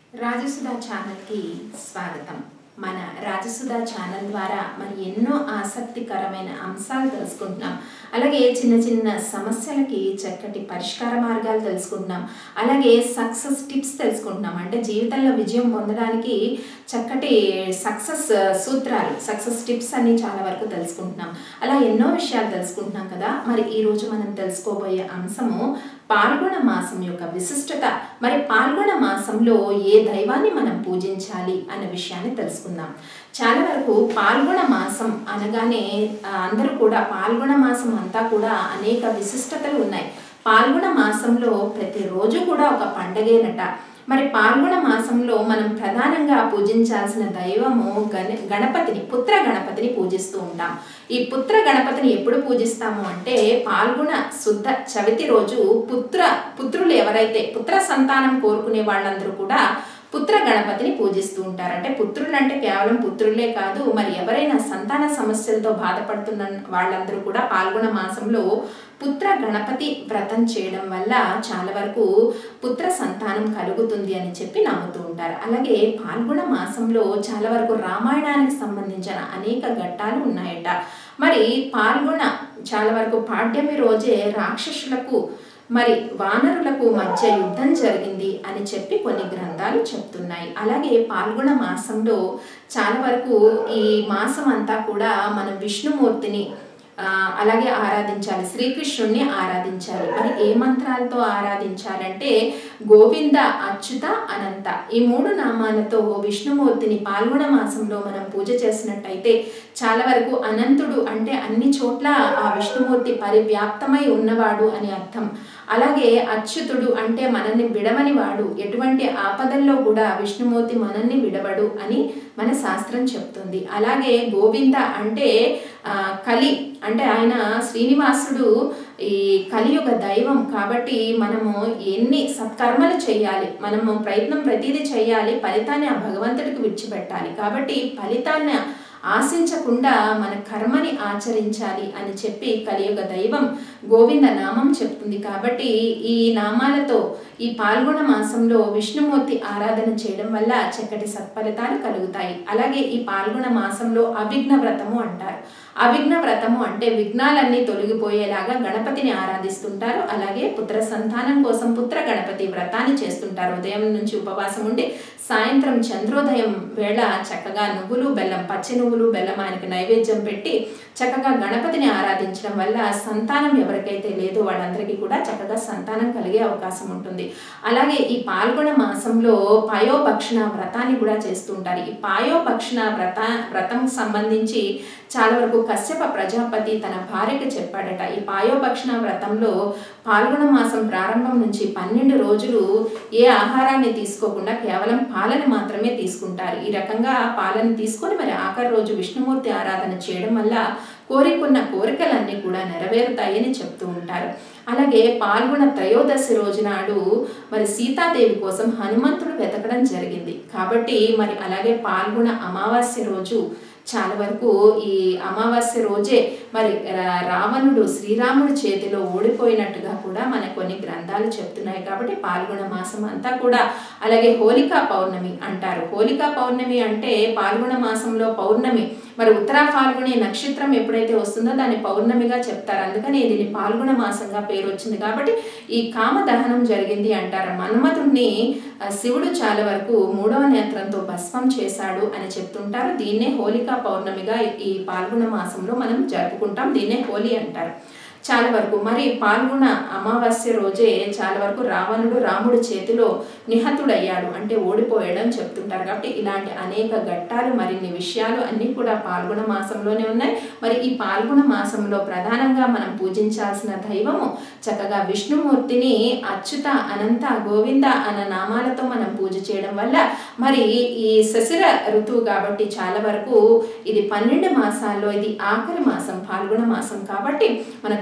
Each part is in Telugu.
రాజసుధా ఛానల్కి స్వాగతం మన రాజసుధా ఛానల్ ద్వారా మరి ఎన్నో ఆసక్తికరమైన అంశాలు తెలుసుకుంటున్నాం అలాగే చిన్న చిన్న సమస్యలకి చక్కటి పరిష్కార మార్గాలు తెలుసుకుంటున్నాం అలాగే సక్సెస్ టిప్స్ తెలుసుకుంటున్నాం అంటే జీవితంలో విజయం పొందడానికి చక్కటి సక్సెస్ సూత్రాలు సక్సెస్ టిప్స్ అన్ని చాలా వరకు తెలుసుకుంటున్నాం అలా ఎన్నో విషయాలు తెలుసుకుంటున్నాం కదా మరి ఈరోజు మనం తెలుసుకోబోయే అంశము పాల్గొన మాసం యొక్క విశిష్టత మరి పాల్గొన మాసంలో ఏ దైవాన్ని మనం పూజించాలి అనే విషయాన్ని తెలుసుకుందాం చాలా వరకు పాల్గొన మాసం అనగానే ఆ, అందరూ కూడా పాల్గొన మాసం అంతా కూడా అనేక విశిష్టతలు ఉన్నాయి పాల్గొన మాసంలో ప్రతిరోజు కూడా ఒక పండగేనట మరి పాల్గొన మాసంలో మనం ప్రధానంగా పూజించాల్సిన దైవము గణ గణపతిని పుత్ర గణపతిని పూజిస్తూ ఉంటాం ఈ పుత్ర గణపతిని ఎప్పుడు పూజిస్తాము అంటే పాల్గొన శుద్ధ చవితి రోజు పుత్ర పుత్రులు ఎవరైతే పుత్ర సంతానం కోరుకునే వాళ్ళందరూ కూడా పుత్ర గణపతిని పూజిస్తూ ఉంటారు అంటే పుత్రులు అంటే కేవలం పుత్రులే కాదు మరి ఎవరైనా సంతాన సమస్యలతో బాధపడుతున్న వాళ్ళందరూ కూడా పాల్గొన మాసంలో పుత్ర గణపతి వ్రతం చేయడం వల్ల చాలా వరకు పుత్ర సంతానం కలుగుతుంది అని చెప్పి నమ్ముతూ ఉంటారు అలాగే పాల్గొన మాసంలో చాలా వరకు రామాయణానికి సంబంధించిన అనేక ఘట్టాలు ఉన్నాయట మరి పాల్గొన చాలా వరకు పాడ్యమి రోజే రాక్షసులకు మరి వానరులకు మధ్య యుద్ధం జరిగింది అని చెప్పి కొన్ని గ్రంథాలు చెప్తున్నాయి అలాగే పాల్గొన మాసంలో చాలా వరకు ఈ మాసం అంతా కూడా మనం విష్ణుమూర్తిని ఆ, అలాగే ఆరాధించాలి శ్రీకృష్ణుణ్ణి ఆరాధించాలి మరి ఏ మంత్రాలతో ఆరాధించాలంటే గోవింద అచ్యుత అనంత ఈ మూడు నామాలతో విష్ణుమూర్తిని పాల్గొన మాసంలో మనం పూజ చేసినట్టయితే చాలా వరకు అనంతుడు అంటే అన్ని చోట్ల ఆ విష్ణుమూర్తి పరివ్యాప్తమై ఉన్నవాడు అని అర్థం అలాగే అచ్యుతుడు అంటే మనల్ని విడవని వాడు ఎటువంటి ఆపదల్లో కూడా విష్ణుమూర్తి మనల్ని విడవడు అని మన శాస్త్రం చెప్తుంది అలాగే గోవింద అంటే ఆ, కలి అంటే ఆయన శ్రీనివాసుడు ఈ కలియుగ దైవం కాబట్టి మనము ఎన్ని సత్కర్మలు చేయాలి మనము ప్రయత్నం ప్రతిదీ చేయాలి ఫలితాన్ని ఆ భగవంతుడికి విడిచిపెట్టాలి కాబట్టి ఫలితాన్ని ఆశించకుండా మన కర్మని ఆచరించాలి అని చెప్పి కలియుగ దైవం గోవింద నామం చెప్తుంది కాబట్టి ఈ నామాలతో ఈ పాల్గొన మాసంలో విష్ణుమూర్తి ఆరాధన చేయడం వల్ల చక్కటి సత్ఫలితాలు కలుగుతాయి అలాగే ఈ పాల్గొన మాసంలో అవిఘ్న వ్రతము అంటారు అవిఘ్న వ్రతము అంటే విఘ్నాలన్నీ తొలగిపోయేలాగా గణపతిని ఆరాధిస్తుంటారు అలాగే పుత్ర సంతానం కోసం పుత్ర గణపతి వ్రతాన్ని చేస్తుంటారు ఉదయం నుంచి ఉపవాసం ఉండి సాయంత్రం చంద్రోదయం వేళ చక్కగా నువ్వులు బెల్లం పచ్చి నువ్వులు బెల్లం ఆయనకి నైవేద్యం పెట్టి చక్కగా గణపతిని ఆరాధించడం వల్ల సంతానం ఎవరికైతే లేదో వాళ్ళందరికీ కూడా చక్కగా సంతానం కలిగే అవకాశం ఉంటుంది అలాగే ఈ పాల్గొన మాసంలో పాయోభక్షణ వ్రతాన్ని కూడా చేస్తుంటారు ఈ పాయోభక్షణ వ్రత వ్రతం సంబంధించి చాలా వరకు కశ్యప ప్రజాపతి తన భార్యకి చెప్పాడట ఈ పాయోభక్షణ వ్రతంలో పాల్గొన మాసం ప్రారంభం నుంచి పన్నెండు రోజులు ఏ ఆహారాన్ని తీసుకోకుండా కేవలం పాలను మాత్రమే తీసుకుంటారు ఈ రకంగా పాలను తీసుకొని మరి ఆఖరి రోజు విష్ణుమూర్తి ఆరాధన చేయడం వల్ల కోరికున్న కోరికలన్నీ కూడా నెరవేరుతాయని చెప్తూ ఉంటారు అలాగే పాల్గొన త్రయోదశి రోజు నాడు మరి సీతాదేవి కోసం హనుమంతుడు వెతకడం జరిగింది కాబట్టి మరి అలాగే పాల్గొన అమావాస్య రోజు చాలా వరకు ఈ అమావాస్య రోజే మరి రా- రావణుడు శ్రీరాముడి చేతిలో ఓడిపోయినట్టుగా కూడా మన కొన్ని గ్రంథాలు చెప్తున్నాయి కాబట్టి పాల్గొన మాసం అంతా కూడా అలాగే హోలికా పౌర్ణమి అంటారు హోలికా పౌర్ణమి అంటే పాల్గొన మాసంలో పౌర్ణమి మరి ఉత్తరా ఫాల్గుని నక్షత్రం ఎప్పుడైతే వస్తుందో దాన్ని పౌర్ణమిగా చెప్తారు అందుకని దీన్ని పాల్గొన మాసంగా పేరు వచ్చింది కాబట్టి ఈ కామ దహనం జరిగింది అంటారు మన్మధుణ్ణి ఆ, శివుడు చాలా వరకు మూడవ నేత్రంతో భస్మం చేశాడు అని చెప్తుంటారు దీన్నే హోలికా పౌర్ణమిగా ఈ పాల్గొన మాసంలో మనం జరుపుకుంటాం దీన్నే హోలీ అంటారు చాలా వరకు మరి పాల్గొన అమావాస్య రోజే చాలా వరకు రావణుడు రాముడి చేతిలో నిహతుడయ్యాడు అంటే ఓడిపోయాడు అని చెప్తుంటారు కాబట్టి ఇలాంటి అనేక ఘట్టాలు మరిన్ని విషయాలు అన్నీ కూడా పాల్గొన మాసంలోనే ఉన్నాయి మరి ఈ పాల్గొన మాసంలో ప్రధానంగా మనం పూజించాల్సిన దైవము చక్కగా విష్ణుమూర్తిని అచ్యుత అనంత గోవింద అన్న నామాలతో మనం పూజ చేయడం వల్ల మరి ఈ శశిర ఋతువు కాబట్టి చాలా వరకు ఇది పన్నెండు మాసాల్లో ఇది ఆఖరి మాసం పాల్గొన మాసం కాబట్టి మన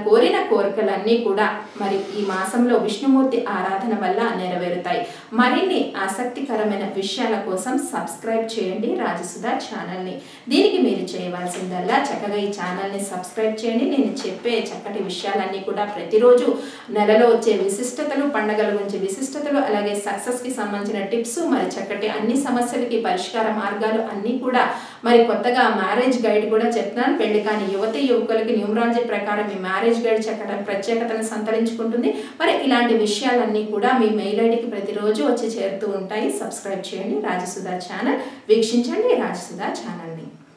కోరిన కోరికలన్నీ కూడా మరి ఈ మాసంలో విష్ణుమూర్తి ఆరాధన వల్ల నెరవేరుతాయి మరిన్ని ఆసక్తికరమైన విషయాల కోసం సబ్స్క్రైబ్ చేయండి రాజసుధా ఛానల్ని దీనికి మీరు చేయవలసిందల్లా చక్కగా ఈ ఛానల్ని సబ్స్క్రైబ్ చేయండి నేను చెప్పే చక్కటి విషయాలన్నీ కూడా ప్రతిరోజు నెలలో వచ్చే విశిష్టతలు పండగల గురించి విశిష్టతలు అలాగే సక్సెస్కి సంబంధించిన టిప్స్ మరి చక్కటి అన్ని సమస్యలకి పరిష్కార మార్గాలు అన్నీ కూడా మరి కొత్తగా మ్యారేజ్ గైడ్ కూడా చెప్తున్నాను పెళ్లి కాని యువతి యువకులకి న్యూమరాలజీ ప్రకారం ఈ మ్యారేజ్ గైడ్ చక్కటి ప్రత్యేకతను సంతరించుకుంటుంది మరి ఇలాంటి విషయాలన్నీ కూడా మీ మెయిల్ ఐడికి ప్రతిరోజు వచ్చి చేరుతూ ఉంటాయి సబ్స్క్రైబ్ చేయండి రాజసుధా ఛానల్ వీక్షించండి రాజసుధా ఛానల్ని